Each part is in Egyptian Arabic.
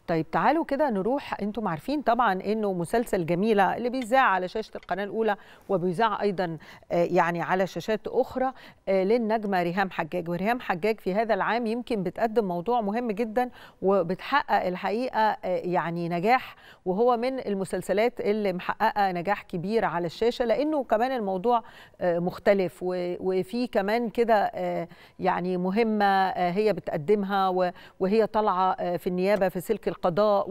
طيب تعالوا كده نروح انتم عارفين طبعا انه مسلسل جميله اللي بيذاع على شاشه القناه الاولى وبيذاع ايضا يعني على شاشات اخرى للنجمه ريهام حجاج وريهام حجاج في هذا العام يمكن بتقدم موضوع مهم جدا وبتحقق الحقيقه يعني نجاح وهو من المسلسلات اللي محققه نجاح كبير على الشاشه لانه كمان الموضوع مختلف وفي كمان كده يعني مهمه هي بتقدمها وهي طالعه في النيابه في سلك القضاء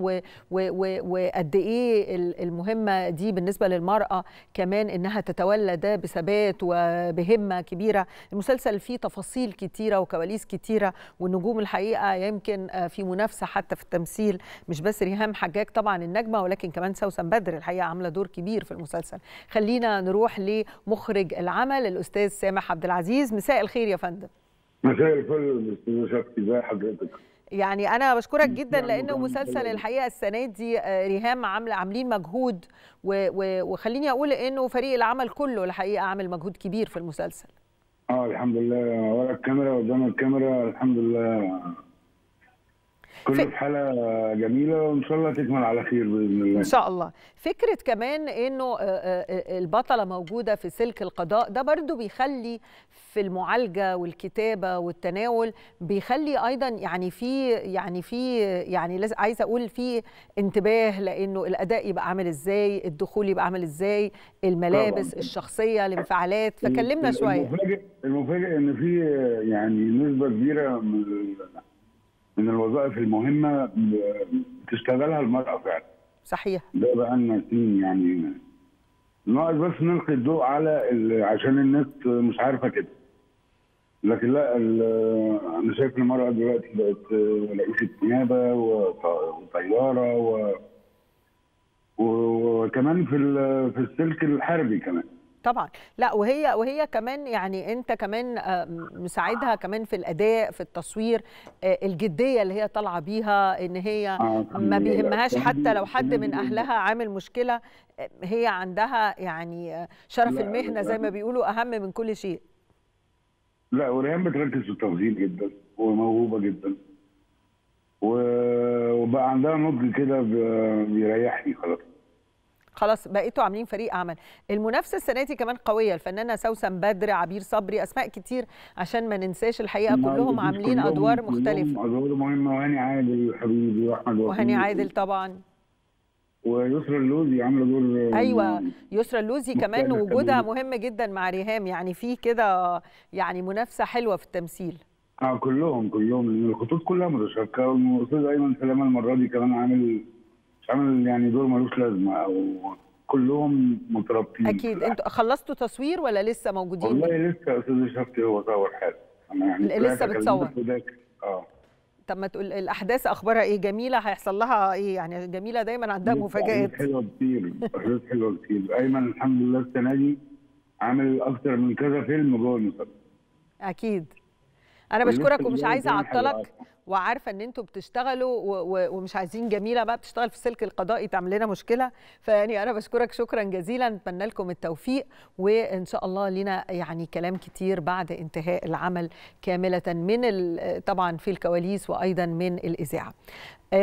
وقد ايه المهمه دي بالنسبه للمراه كمان انها تتولى ده بثبات وبهمه كبيره المسلسل فيه تفاصيل كتيره وكواليس كتيره والنجوم الحقيقه يمكن في منافسه حتى في التمثيل مش بس ريهام حجاج طبعا النجمه ولكن كمان سوسن بدر الحقيقه عامله دور كبير في المسلسل خلينا نروح لمخرج العمل الاستاذ سامح عبد العزيز مساء الخير يا فندم مساء الفل استاذ شفتي ازي حضرتك يعني انا بشكرك جدا لانه مسلسل الحقيقه السنه دي ريهام عامله عاملين مجهود وخليني اقول انه فريق العمل كله الحقيقه عامل مجهود كبير في المسلسل اه الحمد لله ورا الكاميرا قدام الكاميرا الحمد لله كله في حاله جميله وان شاء الله تكمل على خير باذن الله ان شاء الله فكره كمان انه البطله موجوده في سلك القضاء ده برضو بيخلي في المعالجه والكتابه والتناول بيخلي ايضا يعني في يعني في يعني لازم عايزه اقول في انتباه لانه الاداء يبقى عامل ازاي الدخول يبقى عامل ازاي الملابس طبعا. الشخصيه الانفعالات فكلمنا شويه المفاجئ المفاجئ ان في يعني نسبه كبيره من من الوظائف المهمه بتشتغلها المراه فعلا صحيح ده بقى لنا سنين يعني ناقص بس نلقي الضوء على عشان الناس مش عارفه كده لكن لا انا شايف المراه دلوقتي بقت رئيسه نيابه وطياره و وكمان في في السلك الحربي كمان طبعا لا وهي وهي كمان يعني انت كمان مساعدها كمان في الاداء في التصوير الجديه اللي هي طالعه بيها ان هي ما بيهمهاش حتى لو حد من اهلها عامل مشكله هي عندها يعني شرف المهنه زي ما بيقولوا اهم من كل شيء لا وريان بتركز في التفاصيل جدا وموهوبه جدا وبقى عندها نضج كده بيريحني خلاص خلاص بقيتوا عاملين فريق عمل المنافسه السنه دي كمان قويه الفنانه سوسن بدر عبير صبري اسماء كتير عشان ما ننساش الحقيقه كلهم عاملين كلهم ادوار مختلفه كلهم ادوار مهمه وهاني عادل حبيبي واحمد وهاني عادل طبعا ويسرا اللوزي عامله دور ايوه يسرا اللوزي كمان وجودها مهم جدا مع ريهام يعني في كده يعني منافسه حلوه في التمثيل اه كلهم كلهم الخطوط كلها متشابكه والاستاذ ايمن سلامه المره دي كمان عامل مش عامل يعني دور ملوش لازمه او كلهم مترابطين اكيد انتوا خلصتوا تصوير ولا لسه موجودين؟ والله لسه استاذ شفتي هو صور حاجه انا يعني لسه بتصور اه طب ما تقول الاحداث اخبارها ايه جميله هيحصل لها ايه يعني جميله دايما عندها مفاجات حلوه كتير احداث حلوه كتير ايمن الحمد لله السنه دي عامل اكتر من كذا فيلم جوه المسلسل اكيد انا بشكرك ومش عايزه اعطلك وعارفه ان انتوا بتشتغلوا ومش عايزين جميله بقى بتشتغل في السلك القضائي تعمل لنا مشكله فيعني انا بشكرك شكرا جزيلا نتمنى لكم التوفيق وان شاء الله لنا يعني كلام كتير بعد انتهاء العمل كامله من طبعا في الكواليس وايضا من الاذاعه